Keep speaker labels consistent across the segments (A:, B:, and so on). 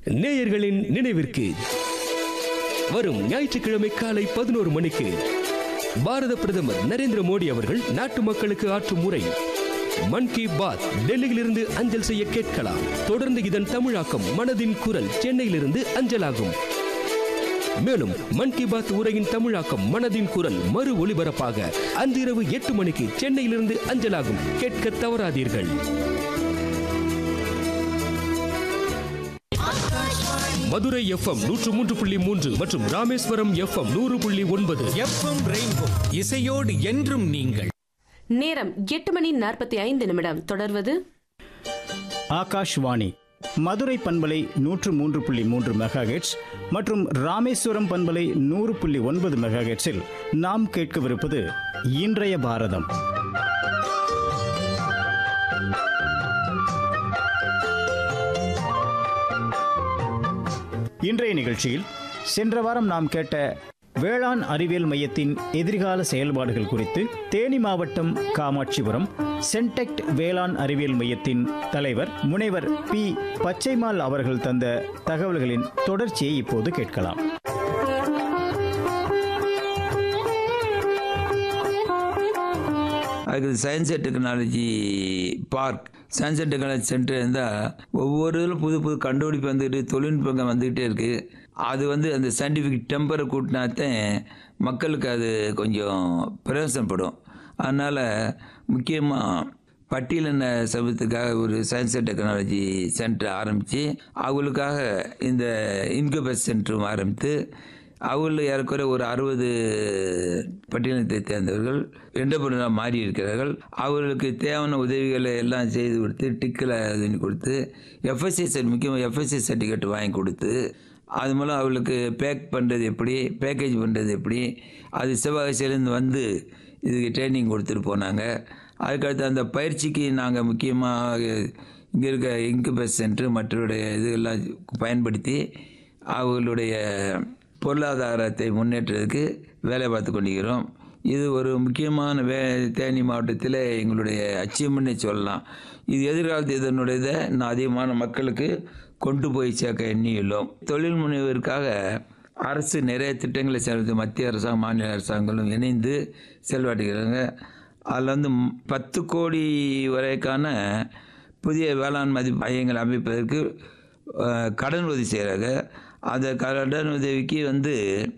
A: நேயர்களின் நினைவிற்கு வரும் ஞாயிற்றுக்கிழமை காலை பதினோரு மணிக்கு பாரத பிரதமர் நரேந்திர மோடி அவர்கள் நாட்டு மக்களுக்கு ஆற்றும் உரை மன் கி பாத் டெல்லியிலிருந்து அஞ்சல் செய்ய கேட்கலாம் தொடர்ந்து இதன் தமிழாக்கம் மனதின் குரல் சென்னையிலிருந்து அஞ்சலாகும் மேலும் மன் கி பாத் உரையின் தமிழாக்கம் மனதின் குரல் மறு ஒளிபரப்பாக அன்று இரவு எட்டு மணிக்கு சென்னையிலிருந்து அஞ்சலாகும் கேட்க தவறாதீர்கள் மதுரை எஃப்எம் நூற்று மூன்று புள்ளி மூன்று மற்றும் ராமேஸ்வரம் எஃப்எம் நூறு புள்ளி ஒன்பது
B: எஃப்எம் ரெயின்போ இசையோடு என்றும் நீங்கள்
C: நேரம் எட்டு மணி நாற்பத்தி ஐந்து நிமிடம் தொடர்வது
D: ஆகாஷ்வாணி மதுரை பண்பலை நூற்று மூன்று புள்ளி மூன்று மெகாஹெட்ஸ் மற்றும் ராமேஸ்வரம் பண்பலை நூறு புள்ளி ஒன்பது மெகாஹெட்ஸில் நாம் கேட்கவிருப்பது இன்றைய பாரதம் இன்றைய நிகழ்ச்சியில் சென்ற வாரம் நாம் கேட்ட வேளாண் அறிவியல் மையத்தின் எதிர்கால செயல்பாடுகள் குறித்து தேனி மாவட்டம் காமாட்சிபுரம் சென்டெக்ட் வேளாண் அறிவியல் மையத்தின் தலைவர் முனைவர் பி பச்சைமால் அவர்கள் தந்த தகவல்களின் தொடர்ச்சியை இப்போது கேட்கலாம்
E: அதுக்கு science and technology park science and technology centre இருந்தால் ஒவ்வொரு இதில் புது புது கண்டுபிடிப்பு வந்துட்டு தொழில்நுட்பங்கள் வந்துக்கிட்டே இருக்குது அது வந்து அந்த சயின்டிஃபிக் டெம்பரை கூட்டினாத்தான் மக்களுக்கு அது கொஞ்சம் பிரயோசனப்படும் அதனால் முக்கியமாக பட்டியலின சமூகத்துக்காக ஒரு சயின்ஸ் அண்ட் டெக்னாலஜி சென்டர் ஆரம்பித்து அவங்களுக்காக இந்த இன்குபேஸ் சென்டரும் ஆரம்பித்து அவங்களில் ஏறக்குறைய ஒரு அறுபது பட்டியலத்தை சேர்ந்தவர்கள் எண்டபுரனாக மாறி இருக்கிறார்கள் அவர்களுக்கு தேவையான உதவிகளை எல்லாம் செய்து கொடுத்து டிக்கில் இது கொடுத்து எஃப்எஸ்சி சர்டி முக்கியமாக எஃப்எஸ்சி சர்டிஃபிகேட் வாங்கி கொடுத்து அது மூலம் அவர்களுக்கு பேக் பண்ணுறது எப்படி பேக்கேஜ் பண்ணுறது எப்படி அது சிவகாசியிலேருந்து வந்து இதுக்கு ட்ரைனிங் கொடுத்துட்டு போனாங்க அதுக்கடுத்து அந்த பயிற்சிக்கு நாங்கள் முக்கியமாக இங்கே இருக்க இன்குபேஸ் சென்டர் மற்றவருடைய இதுகள்லாம் பயன்படுத்தி அவர்களுடைய பொருளாதாரத்தை முன்னேற்றத்துக்கு வேலை பார்த்து கொண்டிருக்கிறோம் இது ஒரு முக்கியமான வே தேனி மாவட்டத்தில் எங்களுடைய அச்சீவ்மெண்ட்னே சொல்லலாம் இது எதிர்காலத்து இதனுடையதை இன்னும் அதிகமான மக்களுக்கு கொண்டு போய் சேர்க்க எண்ணியுள்ளோம் தொழில் முனைவருக்காக அரசு நிறைய திட்டங்களை செயல்படுத்த மத்திய அரசாங்கம் மாநில அரசாங்கங்களும் இணைந்து செயல்படுகிறாங்க அதில் வந்து பத்து கோடி வரைக்கான புதிய வேளாண் மதிப்பு மையங்கள் அமைப்பதற்கு அஹ், கடன் உதவி செய்கிறாங்க அந்த கடன் உதவிக்கு வந்து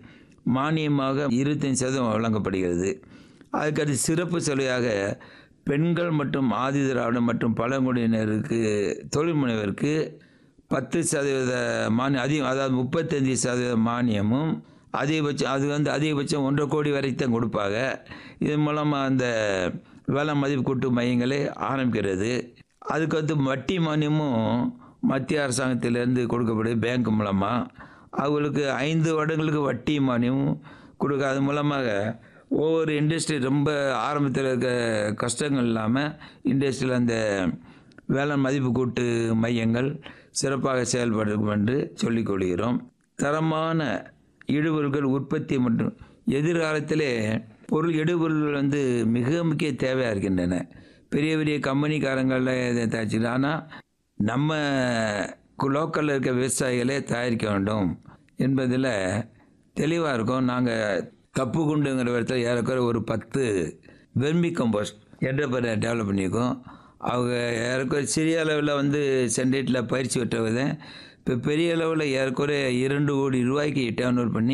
E: மானியமாக இருபத்தஞ்சி சதவீதம் வழங்கப்படுகிறது அதுக்கடுத்து சிறப்பு சலுகையாக பெண்கள் மற்றும் ஆதி திராவிடம் மற்றும் பழங்குடியினருக்கு தொழில் முனைவருக்கு பத்து சதவீத மானியம் அதிகம் அதாவது முப்பத்தஞ்சு சதவீத மானியமும் அதிகபட்சம் அது வந்து அதிகபட்சம் ஒன்றரை கோடி வரைக்கும் தான் கொடுப்பாங்க இதன் மூலமாக அந்த வேலை மதிப்பு கூட்டு மையங்களை ஆரம்பிக்கிறது அதுக்கு வந்து வட்டி மானியமும் மத்திய அரசாங்கத்திலேருந்து கொடுக்கப்படுது பேங்க் மூலமாக அவங்களுக்கு ஐந்து வருடங்களுக்கு வட்டி மானியமும் கொடுக்க அது மூலமாக ஒவ்வொரு இண்டஸ்ட்ரி ரொம்ப ஆரம்பத்தில் இருக்க கஷ்டங்கள் இல்லாமல் இண்டஸ்ட்ரியில் அந்த வேளாண் மதிப்பு கூட்டு மையங்கள் சிறப்பாக செயல்படும் என்று சொல்லிக் கொள்கிறோம் தரமான இடுபொருட்கள் உற்பத்தி மற்றும் எதிர்காலத்திலே பொருள் இடுபொருள்கள் வந்து மிக முக்கிய தேவையாக இருக்கின்றன பெரிய பெரிய கம்பெனிக்காரங்களில் இதை தயாரிச்சுக்கலாம் ஆனால் நம்ம லோக்கலில் இருக்க விவசாயிகளே தயாரிக்க வேண்டும் என்பதில் தெளிவாக இருக்கும் நாங்கள் கப்பு குண்டுங்கிற இடத்துல ஏறக்குறைய ஒரு பத்து வெர்மி கம்போஸ்ட் என்ற பேரை டெவலப் பண்ணியிருக்கோம் அவங்க ஏறக்குறைய சிறிய அளவில் வந்து சென்டேட்டில் பயிற்சி பெற்றவங்க இப்போ பெரிய அளவில் ஏறக்குறைய இரண்டு கோடி ரூபாய்க்கு டேர்ன் ஓவர் பண்ணி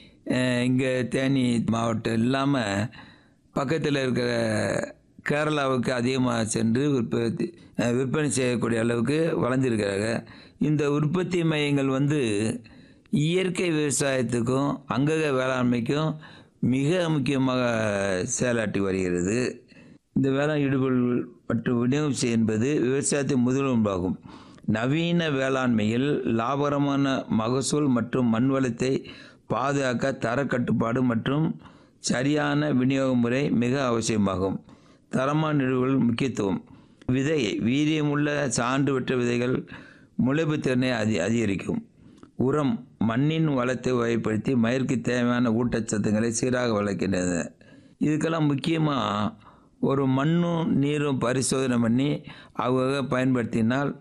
E: இங்கே தேனி மாவட்டம் இல்லாமல் பக்கத்தில் இருக்கிற கேரளாவுக்கு அதிகமாக சென்று உற்பத்தி அஹ், விற்பனை செய்யக்கூடிய அளவுக்கு வளர்ந்துருக்கிறாங்க இந்த உற்பத்தி மையங்கள் வந்து இயற்கை விவசாயத்துக்கும் அங்கக வேளாண்மைக்கும் மிக முக்கியமாக செயலாற்றி வருகிறது இந்த வேளாண் ஈடுபொருள் மற்றும் விநியோகம் என்பது விவசாயத்தின் முதலும்பாகும் நவீன வேளாண்மையில் லாபகரமான மகசூல் மற்றும் மண் வளத்தை பாதுகாக்க தரக்கட்டுப்பாடு மற்றும் சரியான விநியோக முறை மிக அவசியமாகும் தரமான நிறுவல் முக்கியத்துவம் விதை வீரியமுள்ள சான்று பெற்ற விதைகள் முளைப்பு திறனை அதி அதிகரிக்கும் உரம் மண்ணின் வளத்தை வகைப்படுத்தி மயிருக்கு தேவையான ஊட்டச்சத்துக்களை சீராக வளர்க்கின்றது இதுக்கெல்லாம் முக்கியமாக ஒரு மண்ணும் நீரும் பரிசோதனை பண்ணி அவங்க பயன்படுத்தினால்